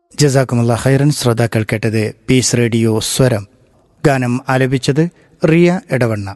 ജസാക്കുമുള്ള ഹൈറൻ ശ്രോതാക്കൾ കേട്ടത് piece radio സ്വരം ഗാനം ആലപിച്ചത് റിയ എടവണ്ണ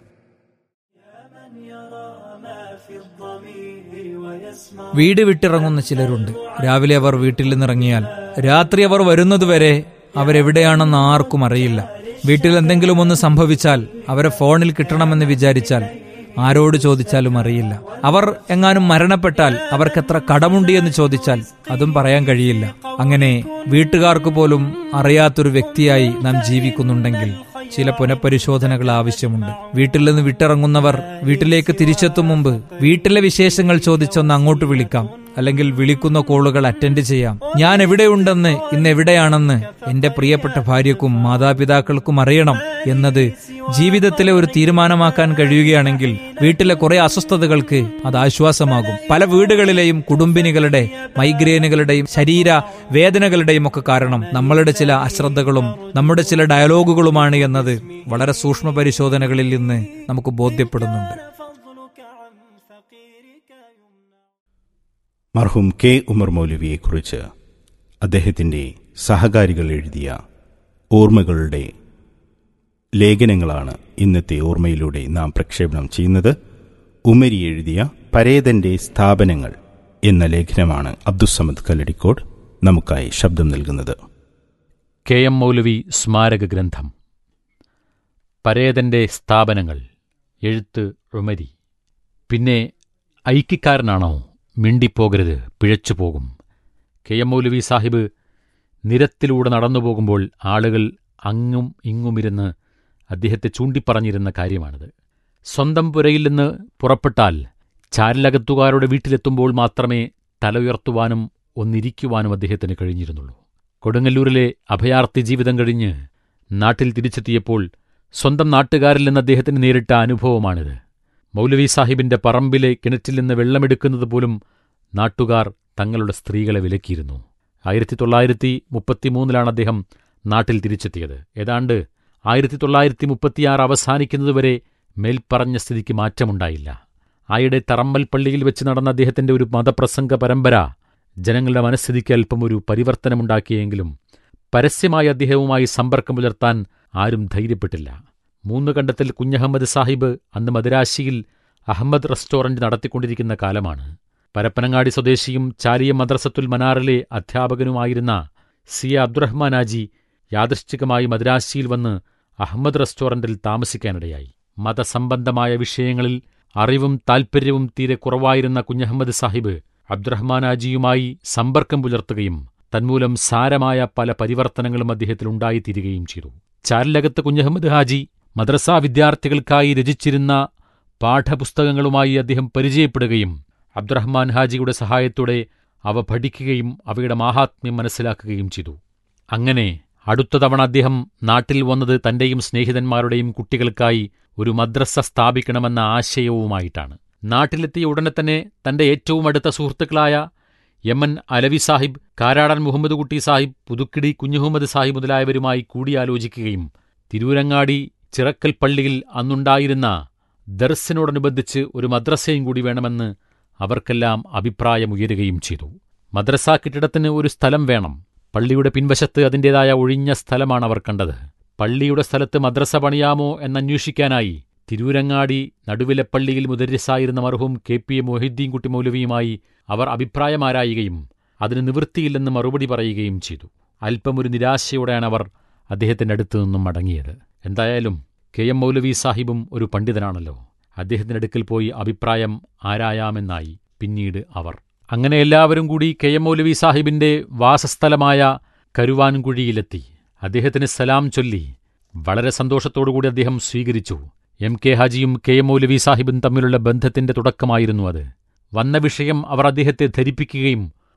വീട് വിട്ടിറങ്ങുന്ന ചിലരുണ്ട് രാവിലെ അവർ വീട്ടിൽ നിന്നിറങ്ങിയാൽ രാത്രി അവർ വരുന്നതുവരെ അവരെവിടെയാണെന്ന് ആർക്കും അറിയില്ല വീട്ടിൽ എന്തെങ്കിലും ഒന്ന് സംഭവിച്ചാൽ അവരെ ഫോണിൽ കിട്ടണമെന്ന് വിചാരിച്ചാൽ ആരോട് ചോദിച്ചാലും അറിയില്ല അവർ എങ്ങാനും മരണപ്പെട്ടാൽ അവർക്ക് എത്ര കടമുണ്ട് എന്ന് ചോദിച്ചാൽ അതും പറയാൻ കഴിയില്ല അങ്ങനെ വീട്ടുകാർക്ക് പോലും അറിയാത്തൊരു വ്യക്തിയായി നാം ജീവിക്കുന്നുണ്ടെങ്കിൽ ചില പുനഃപരിശോധനകൾ ആവശ്യമുണ്ട് വീട്ടിൽ നിന്ന് വിട്ടിറങ്ങുന്നവർ വീട്ടിലേക്ക് തിരിച്ചെത്തും മുമ്പ് വീട്ടിലെ വിശേഷങ്ങൾ ചോദിച്ചൊന്ന് അങ്ങോട്ട് വിളിക്കാം അല്ലെങ്കിൽ വിളിക്കുന്ന കോളുകൾ അറ്റൻഡ് ചെയ്യാം ഞാൻ എവിടെയുണ്ടെന്ന് ഇന്ന് എവിടെയാണെന്ന് എന്റെ പ്രിയപ്പെട്ട ഭാര്യക്കും മാതാപിതാക്കൾക്കും അറിയണം എന്നത് ജീവിതത്തിലെ ഒരു തീരുമാനമാക്കാൻ കഴിയുകയാണെങ്കിൽ വീട്ടിലെ കുറെ അസ്വസ്ഥതകൾക്ക് അത് ആശ്വാസമാകും പല വീടുകളിലെയും കുടുംബിനികളുടെ മൈഗ്രെയിനുകളുടെയും ശരീര വേദനകളുടെയും ഒക്കെ കാരണം നമ്മളുടെ ചില അശ്രദ്ധകളും നമ്മുടെ ചില ഡയലോഗുകളുമാണ് എന്നത് വളരെ സൂക്ഷ്മ പരിശോധനകളിൽ നിന്ന് നമുക്ക് ബോധ്യപ്പെടുന്നുണ്ട് മർഹൂം കെ ഉമർ മൗലവിയെക്കുറിച്ച് അദ്ദേഹത്തിൻ്റെ സഹകാരികൾ എഴുതിയ ഓർമ്മകളുടെ ലേഖനങ്ങളാണ് ഇന്നത്തെ ഓർമ്മയിലൂടെ നാം പ്രക്ഷേപണം ചെയ്യുന്നത് ഉമരി എഴുതിയ പരേതന്റെ സ്ഥാപനങ്ങൾ എന്ന ലേഖനമാണ് അബ്ദുസമദ് കല്ലടിക്കോട് നമുക്കായി ശബ്ദം നൽകുന്നത് കെ എം മൗലവി സ്മാരക ഗ്രന്ഥം പരേതന്റെ സ്ഥാപനങ്ങൾ എഴുത്ത് ഉമരി പിന്നെ ഐക്യക്കാരനാണോ മിണ്ടിപ്പോകരുത് പിഴച്ചു പോകും കെ എം മൗലവി സാഹിബ് നിരത്തിലൂടെ നടന്നു പോകുമ്പോൾ ആളുകൾ അങ്ങും ഇങ്ങുമിരുന്ന് അദ്ദേഹത്തെ ചൂണ്ടിപ്പറഞ്ഞിരുന്ന കാര്യമാണിത് സ്വന്തം പുരയിൽ നിന്ന് പുറപ്പെട്ടാൽ ചാരലകത്തുകാരുടെ വീട്ടിലെത്തുമ്പോൾ മാത്രമേ തല ഉയർത്തുവാനും ഒന്നിരിക്കുവാനും അദ്ദേഹത്തിന് കഴിഞ്ഞിരുന്നുള്ളൂ കൊടുങ്ങല്ലൂരിലെ അഭയാർത്ഥി ജീവിതം കഴിഞ്ഞ് നാട്ടിൽ തിരിച്ചെത്തിയപ്പോൾ സ്വന്തം നാട്ടുകാരിൽ നിന്ന് അദ്ദേഹത്തിന് നേരിട്ട അനുഭവമാണിത് മൗലവി സാഹിബിന്റെ പറമ്പിലെ കിണറ്റിൽ നിന്ന് വെള്ളമെടുക്കുന്നത് പോലും നാട്ടുകാർ തങ്ങളുടെ സ്ത്രീകളെ വിലക്കിയിരുന്നു ആയിരത്തി തൊള്ളായിരത്തി മുപ്പത്തിമൂന്നിലാണ് അദ്ദേഹം നാട്ടിൽ തിരിച്ചെത്തിയത് ഏതാണ്ട് ആയിരത്തി തൊള്ളായിരത്തി മുപ്പത്തിയാറ് അവസാനിക്കുന്നതുവരെ മേൽപ്പറഞ്ഞ സ്ഥിതിക്ക് മാറ്റമുണ്ടായില്ല ആയിടെ തറമ്മൽ പള്ളിയിൽ വെച്ച് നടന്ന അദ്ദേഹത്തിന്റെ ഒരു മതപ്രസംഗ പരമ്പര ജനങ്ങളുടെ മനസ്ഥിതിക്ക് അല്പം ഒരു പരിവർത്തനമുണ്ടാക്കിയെങ്കിലും പരസ്യമായി അദ്ദേഹവുമായി സമ്പർക്കം പുലർത്താൻ ആരും ധൈര്യപ്പെട്ടില്ല മൂന്ന് കണ്ടത്തിൽ കുഞ്ഞഹമ്മദ് സാഹിബ് അന്ന് മദിരാശിയിൽ അഹമ്മദ് റെസ്റ്റോറന്റ് നടത്തിക്കൊണ്ടിരിക്കുന്ന കാലമാണ് പരപ്പനങ്ങാടി സ്വദേശിയും ചാലിയ മദ്രസത്തുൽ മനാറിലെ അധ്യാപകനുമായിരുന്ന സി എ അബ്ദുറഹ്മാനാജി യാദൃശ്ചികമായി മദ്രാശിയിൽ വന്ന് അഹമ്മദ് റെസ്റ്റോറന്റിൽ താമസിക്കാനിടയായി മതസംബന്ധമായ വിഷയങ്ങളിൽ അറിവും താൽപ്പര്യവും തീരെ കുറവായിരുന്ന കുഞ്ഞഹമ്മദ് സാഹിബ് അബ്ദുറഹ്മാനാജിയുമായി സമ്പർക്കം പുലർത്തുകയും തന്മൂലം സാരമായ പല പരിവർത്തനങ്ങളും അദ്ദേഹത്തിൽ ഉണ്ടായിത്തീരുകയും ചെയ്തു ചാരലകത്ത് കുഞ്ഞഹമ്മദ് ഹാജി മദ്രസാ വിദ്യാർത്ഥികൾക്കായി രചിച്ചിരുന്ന പാഠപുസ്തകങ്ങളുമായി അദ്ദേഹം പരിചയപ്പെടുകയും അബ്ദുറഹ്മാൻ ഹാജിയുടെ സഹായത്തോടെ അവ പഠിക്കുകയും അവയുടെ മാഹാത്മ്യം മനസ്സിലാക്കുകയും ചെയ്തു അങ്ങനെ അടുത്ത തവണ അദ്ദേഹം നാട്ടിൽ വന്നത് തന്റെയും സ്നേഹിതന്മാരുടെയും കുട്ടികൾക്കായി ഒരു മദ്രസ സ്ഥാപിക്കണമെന്ന ആശയവുമായിട്ടാണ് നാട്ടിലെത്തിയ ഉടനെ തന്നെ തന്റെ ഏറ്റവും അടുത്ത സുഹൃത്തുക്കളായ യമൻ അലവി സാഹിബ് കാരാടൻ മുഹമ്മദ് കുട്ടി സാഹിബ് പുതുക്കിടി കുഞ്ഞുമുഹമ്മദ് സാഹിബ് മുതലായവരുമായി കൂടിയാലോചിക്കുകയും തിരൂരങ്ങാടി ചിറക്കൽ പള്ളിയിൽ അന്നുണ്ടായിരുന്ന ദർസിനോടനുബന്ധിച്ച് ഒരു മദ്രസയും കൂടി വേണമെന്ന് അവർക്കെല്ലാം അഭിപ്രായമുയരുകയും ചെയ്തു മദ്രസാ കെട്ടിടത്തിന് ഒരു സ്ഥലം വേണം പള്ളിയുടെ പിൻവശത്ത് അതിൻ്റെതായ ഒഴിഞ്ഞ സ്ഥലമാണ് അവർ കണ്ടത് പള്ളിയുടെ സ്ഥലത്ത് മദ്രസ പണിയാമോ എന്നന്വേഷിക്കാനായി തിരൂരങ്ങാടി നടുവിലെ പള്ളിയിൽ മുദരിസായിരുന്ന മർഹൂം കെ പി എ മൊഹിദ്ദീൻ കുട്ടി മൗലവിയുമായി അവർ അഭിപ്രായമാരായുകയും അതിന് നിവൃത്തിയില്ലെന്ന് മറുപടി പറയുകയും ചെയ്തു അല്പം ഒരു നിരാശയോടെയാണ് അവർ അദ്ദേഹത്തിന്റെ അടുത്തു നിന്നും മടങ്ങിയത് എന്തായാലും കെ എം മൗലവി സാഹിബും ഒരു പണ്ഡിതനാണല്ലോ അദ്ദേഹത്തിന്റെ അടുക്കൽ പോയി അഭിപ്രായം ആരായാമെന്നായി പിന്നീട് അവർ അങ്ങനെ എല്ലാവരും കൂടി കെ എം മൗലവി സാഹിബിന്റെ വാസസ്ഥലമായ കരുവാൻകുഴിയിലെത്തി അദ്ദേഹത്തിന് സലാം ചൊല്ലി വളരെ സന്തോഷത്തോടുകൂടി അദ്ദേഹം സ്വീകരിച്ചു എം കെ ഹാജിയും കെ എം മൗലവി സാഹിബും തമ്മിലുള്ള ബന്ധത്തിന്റെ തുടക്കമായിരുന്നു അത് വന്ന വിഷയം അവർ അദ്ദേഹത്തെ ധരിപ്പിക്കുകയും